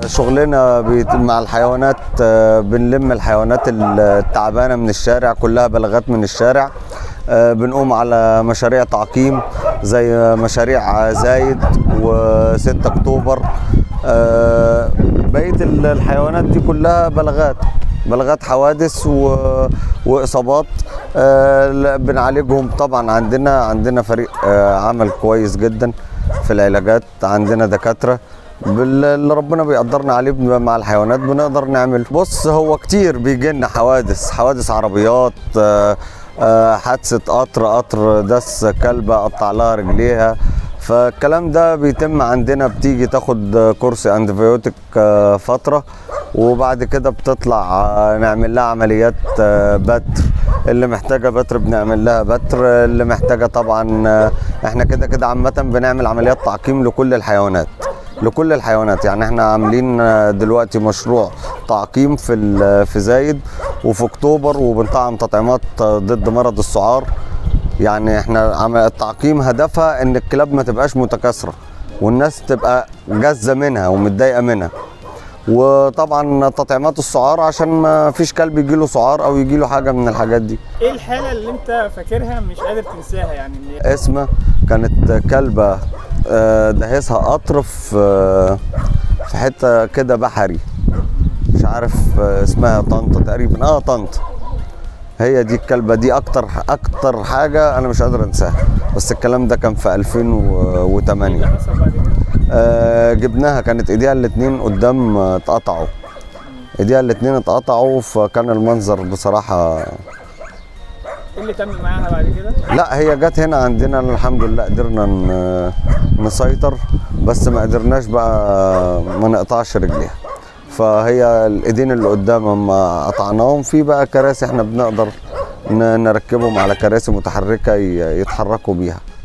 شغلنا بيت- مع الحيوانات آه، بنلم الحيوانات التعبانه من الشارع كلها بلاغات من الشارع آه، بنقوم على مشاريع تعقيم زي مشاريع زايد و6 اكتوبر آه، بقيه ال- الحيوانات دي كلها بلاغات بلاغات حوادث و... واصابات آه، لا، بنعالجهم طبعا عندنا عندنا فريق آه، عمل كويس جدا في العلاجات عندنا دكاتره بال- اللي ربنا بيقدرنا عليه بن- مع الحيوانات بنقدر نعمل بص هو كتير بيجي لنا حوادث حوادث عربيات آه، آه، حادثه قطر قطر دس كلبه قطع لها رجليها فالكلام ده بيتم عندنا بتيجي تاخد كورس انتيبيوتيك آه، فتره وبعد كده بتطلع آه، نعمل لها عمليات آه، بتر اللي محتاجه بتر بنعمل لها بتر اللي محتاجه طبعا آه، احنا كده كده عامه بنعمل عمليات تعقيم لكل الحيوانات لكل الحيوانات يعني احنا عاملين آه، دلوقتي مشروع تعقيم في ال- في زايد وفي اكتوبر وبنطعم تطعيمات آه، ضد مرض السعار يعني احنا عم- التعقيم هدفها ان الكلاب ما تبقاش متكاثره والناس تبقى جازه منها ومتضايقه منها وطبعا تطعيمات السعار عشان ما فيش كلب يجي له سعار او يجي له حاجه من الحاجات دي ايه الحاله اللي انت فاكرها مش قادر تنساها يعني إن- اسمها كانت كلبه آه، دهسها قطر في آه، في حته كده بحري مش عارف آه، اسمها طنطا تقريبا اه طنطا هي دي الكلبه دي اكتر اكتر حاجه انا مش قادر انساها بس الكلام ده كان في ايه 2008 اللي حصل بعد كده آه، جبناها كانت ايديها الاتنين قدام آه، اتقطعوا ايديها الاتنين اتقطعوا فكان المنظر بصراحة ايه اللي تم معاها بعد كده لا هي جت هنا عندنا الحمد لله قدرنا ن- نسيطر بس ما قدرناش بقى ما نقطعش رجليها فهي الايدين اللي قدام اما قطعناهم في بقى كراسي احنا بنقدر ن- نركبهم على كراسي متحركة ي- يتحركوا بيها